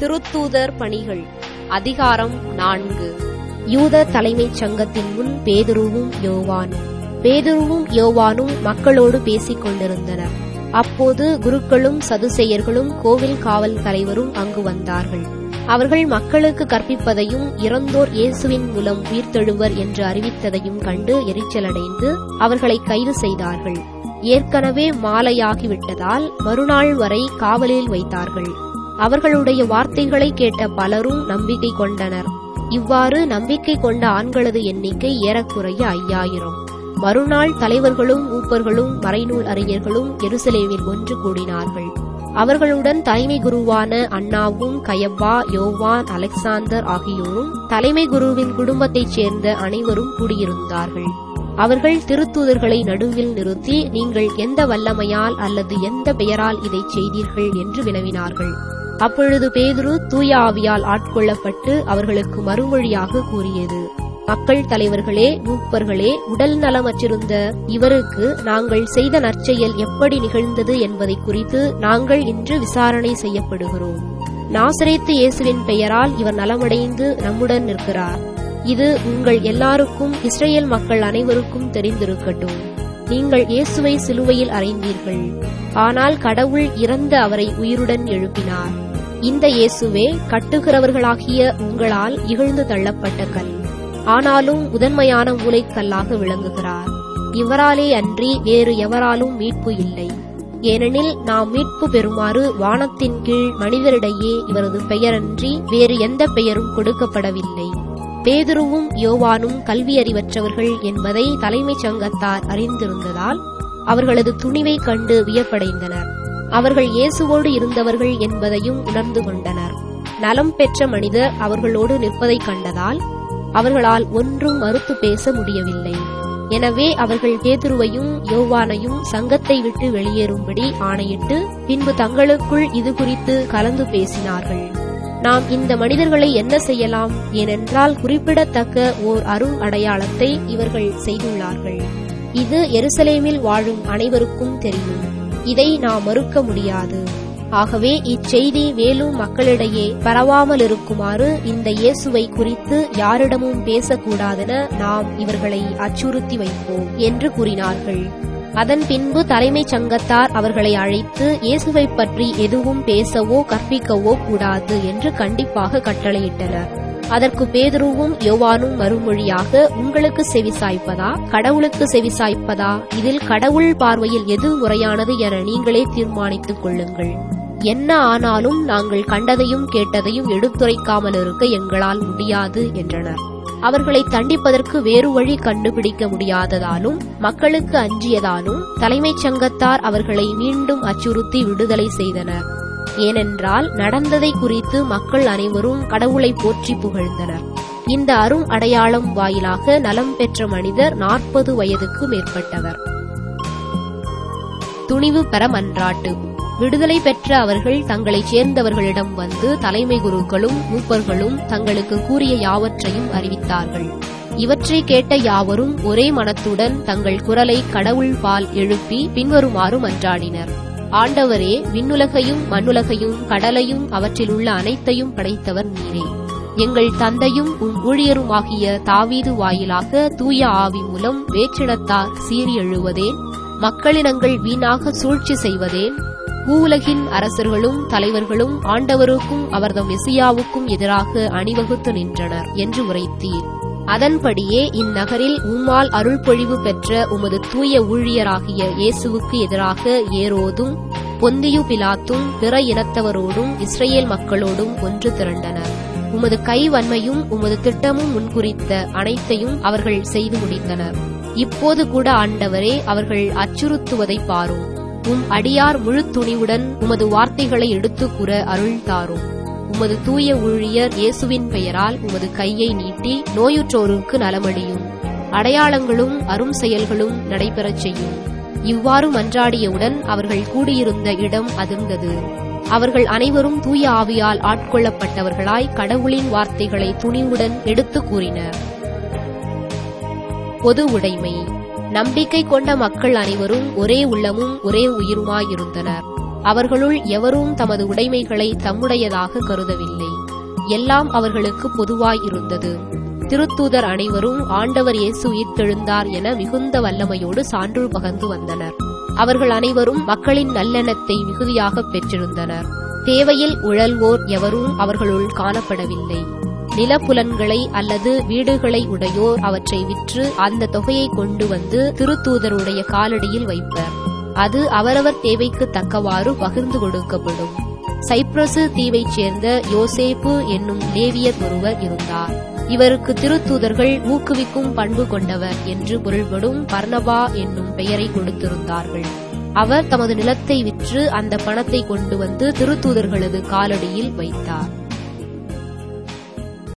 திருத்தூதர் பணிகள் அதிகாரம் நான்கு யூத தலைமைச் சங்கத்தின் முன் பேதுருவும் யோவானும் பேதுருவும் யோவானும் மக்களோடு பேசிக் கொண்டிருந்தனர் அப்போது குருக்களும் சதுசெயர்களும் கோவில் காவல் தலைவரும் அங்கு வந்தார்கள் அவர்கள் மக்களுக்கு கற்பிப்பதையும் இறந்தோர் இயேசுவின் மூலம் உயிர்த்தெழுவர் என்று அறிவித்ததையும் கண்டு எரிச்சலடைந்து அவர்களை கைது செய்தார்கள் ஏற்கனவே மாலையாகிவிட்டதால் மறுநாள் வரை காவலில் வைத்தார்கள் அவர்களுடைய வார்த்தைகளை கேட்ட பலரும் நம்பிக்கை கொண்டனர் இவ்வாறு நம்பிக்கை கொண்ட ஆண்களது எண்ணிக்கை ஏறக்குறைய ஐயாயிரம் மறுநாள் தலைவர்களும் மூப்பர்களும் மறைநூல் அறிஞர்களும் எருசலேமில் ஒன்று கூடினார்கள் அவர்களுடன் தலைமை குருவான அண்ணாவும் கயப்பா யோவான் அலெக்சாந்தர் ஆகியோரும் தலைமை குருவின் குடும்பத்தைச் சேர்ந்த அனைவரும் கூடியிருந்தார்கள் அவர்கள் திருத்தூதர்களை நடுவில் நிறுத்தி நீங்கள் எந்த வல்லமையால் அல்லது எந்த பெயரால் இதைச் செய்தீர்கள் என்று வினவினார்கள் அப்பொழுது பேதுரு தூய ஆவியால் ஆட்கொள்ளப்பட்டு அவர்களுக்கு மறுமொழியாக கூறியது மக்கள் தலைவர்களே மூப்பர்களே உடல் நலமற்றிருந்த இவருக்கு நாங்கள் செய்த நற்செயல் எப்படி நிகழ்ந்தது என்பதை குறித்து நாங்கள் இன்று விசாரணை செய்யப்படுகிறோம் நாசரேத்து இயேசுவின் பெயரால் இவர் நலமடைந்து நம்முடன் நிற்கிறார் இது உங்கள் எல்லாருக்கும் இஸ்ரேல் மக்கள் அனைவருக்கும் தெரிந்திருக்கட்டும் நீங்கள் இயேசுவை சிலுவையில் அறைந்தீர்கள் ஆனால் கடவுள் இறந்த அவரை உயிருடன் எழுப்பினார் இந்த இயேசுவே கட்டுகிறவர்களாகிய உங்களால் இகழ்ந்து தள்ளப்பட்ட கல் ஆனாலும் முதன்மையான மூளைக்கல்லாக விளங்குகிறார் இவராலே அன்றி வேறு எவராலும் மீட்பு இல்லை ஏனெனில் நாம் மீட்பு பெறுமாறு வானத்தின் கீழ் மனிதரிடையே இவரது பெயரன்றி வேறு எந்த பெயரும் கொடுக்கப்படவில்லை பேதுருவும் யோவானும் கல்வியறிவற்றவர்கள் என்பதை தலைமைச் சங்கத்தார் அறிந்திருந்ததால் அவர்களது துணிவை கண்டு வியப்படைந்தனர் அவர்கள் இயேசுவோடு இருந்தவர்கள் என்பதையும் உணர்ந்து கொண்டனர் நலம் பெற்ற மனிதர் அவர்களோடு நிற்பதைக் கண்டதால் அவர்களால் ஒன்றும் மறுத்து பேச முடியவில்லை எனவே அவர்கள் பேதுருவையும் யோவானையும் சங்கத்தை விட்டு வெளியேறும்படி ஆணையிட்டு பின்பு தங்களுக்குள் இது குறித்து கலந்து பேசினார்கள் நாம் இந்த மனிதர்களை என்ன செய்யலாம் ஏனென்றால் குறிப்பிடத்தக்க ஓர் அரும் அடையாளத்தை இவர்கள் செய்துள்ளார்கள் இது எருசலேமில் வாழும் அனைவருக்கும் தெரியும் இதை நாம் மறுக்க முடியாது ஆகவே இச்செய்தி மேலும் மக்களிடையே பரவாமல் இருக்குமாறு இந்த இயேசுவை குறித்து யாரிடமும் பேசக்கூடாதென நாம் இவர்களை அச்சுறுத்தி வைப்போம் என்று கூறினார்கள் அதன் பின்பு தலைமைச் சங்கத்தார் அவர்களை அழைத்து இயேசுவை பற்றி எதுவும் பேசவோ கற்பிக்கவோ கூடாது என்று கண்டிப்பாக கட்டளையிட்டனர் அதற்கு பேதுருவும் யோவானும் மறுமொழியாக உங்களுக்கு செவிசாய்ப்பதா கடவுளுக்கு செவிசாய்ப்பதா இதில் கடவுள் பார்வையில் எது முறையானது என நீங்களே தீர்மானித்துக் கொள்ளுங்கள் என்ன ஆனாலும் நாங்கள் கண்டதையும் கேட்டதையும் எடுத்துரைக்காமல் இருக்க எங்களால் முடியாது என்றனர் அவர்களை தண்டிப்பதற்கு வேறு வழி கண்டுபிடிக்க முடியாததாலும் மக்களுக்கு அஞ்சியதாலும் தலைமைச் சங்கத்தார் அவர்களை மீண்டும் அச்சுறுத்தி விடுதலை செய்தனர் ஏனென்றால் நடந்ததை குறித்து மக்கள் அனைவரும் கடவுளை போற்றி புகழ்ந்தனர் இந்த அரும் அடையாளம் வாயிலாக நலம் பெற்ற மனிதர் நாற்பது வயதுக்கு மேற்பட்டவர் துணிவு பெற மன்றாட்டு விடுதலை பெற்ற அவர்கள் தங்களைச் சேர்ந்தவர்களிடம் வந்து தலைமை குருக்களும் மூப்பர்களும் தங்களுக்கு கூறிய யாவற்றையும் அறிவித்தார்கள் இவற்றை கேட்ட யாவரும் ஒரே மனத்துடன் தங்கள் குரலை கடவுள் பால் எழுப்பி பின்வருமாறு மன்றாடினர் ஆண்டவரே விண்ணுலகையும் மண்ணுலகையும் கடலையும் அவற்றில் உள்ள அனைத்தையும் படைத்தவர் நீரே எங்கள் தந்தையும் உம் ஊழியருமாகிய தாவீது வாயிலாக தூய ஆவி மூலம் வேற்றிடத்தார் சீறி எழுவதேன் மக்களினங்கள் வீணாக சூழ்ச்சி செய்வதேன் பூவுலகின் அரசர்களும் தலைவர்களும் ஆண்டவருக்கும் அவர்தம் மெசியாவுக்கும் எதிராக அணிவகுத்து நின்றனர் என்று உரைத்தீர் அதன்படியே இந்நகரில் உம்மால் அருள்பொழிவு பெற்ற உமது தூய ஊழியராகிய இயேசுவுக்கு எதிராக ஏரோதும் பொந்தியு பிலாத்தும் பிற இனத்தவரோடும் இஸ்ரேல் மக்களோடும் ஒன்று திரண்டனர் உமது கைவன்மையும் உமது திட்டமும் முன்குறித்த அனைத்தையும் அவர்கள் செய்து முடித்தனர் இப்போது கூட ஆண்டவரே அவர்கள் அச்சுறுத்துவதை பாரும் உம் அடியார் முழு துணிவுடன் உமது வார்த்தைகளை எடுத்துக் கூற அருள் தாரும் உமது தூய ஊழியர் இயேசுவின் பெயரால் உமது கையை நீட்டி நோயுற்றோருக்கு நலமடியும் அடையாளங்களும் அரும் செயல்களும் நடைபெறச் செய்யும் இவ்வாறு மன்றாடியவுடன் அவர்கள் கூடியிருந்த இடம் அதிர்ந்தது அவர்கள் அனைவரும் தூய ஆவியால் ஆட்கொள்ளப்பட்டவர்களாய் கடவுளின் வார்த்தைகளை துணிவுடன் எடுத்துக் கூறினர் பொது உடைமை நம்பிக்கை கொண்ட மக்கள் அனைவரும் ஒரே உள்ளமும் ஒரே உயிருமாயிருந்தனர் அவர்களுள் எவரும் தமது உடைமைகளை தம்முடையதாக கருதவில்லை எல்லாம் அவர்களுக்கு பொதுவாய் இருந்தது திருத்தூதர் அனைவரும் ஆண்டவர் இயேசு உயிர்த்தெழுந்தார் என மிகுந்த வல்லமையோடு சான்று பகர்ந்து வந்தனர் அவர்கள் அனைவரும் மக்களின் நல்லெண்ணத்தை மிகுதியாக பெற்றிருந்தனர் தேவையில் உழல்வோர் எவரும் அவர்களுள் காணப்படவில்லை நிலப்புலன்களை அல்லது வீடுகளை உடையோர் அவற்றை விற்று அந்த தொகையை கொண்டு வந்து திருத்தூதருடைய காலடியில் வைப்பர் அது அவரவர் தேவைக்கு தக்கவாறு பகிர்ந்து கொடுக்கப்படும் சைப்ரசு தீவைச் சேர்ந்த யோசேப்பு என்னும் லேவியர் ஒருவர் இருந்தார் இவருக்கு திருத்தூதர்கள் ஊக்குவிக்கும் பண்பு கொண்டவர் என்று பொருள்படும் பர்ணபா என்னும் பெயரை கொடுத்திருந்தார்கள் அவர் தமது நிலத்தை விற்று அந்த பணத்தை கொண்டு வந்து திருத்தூதர்களது காலடியில் வைத்தார்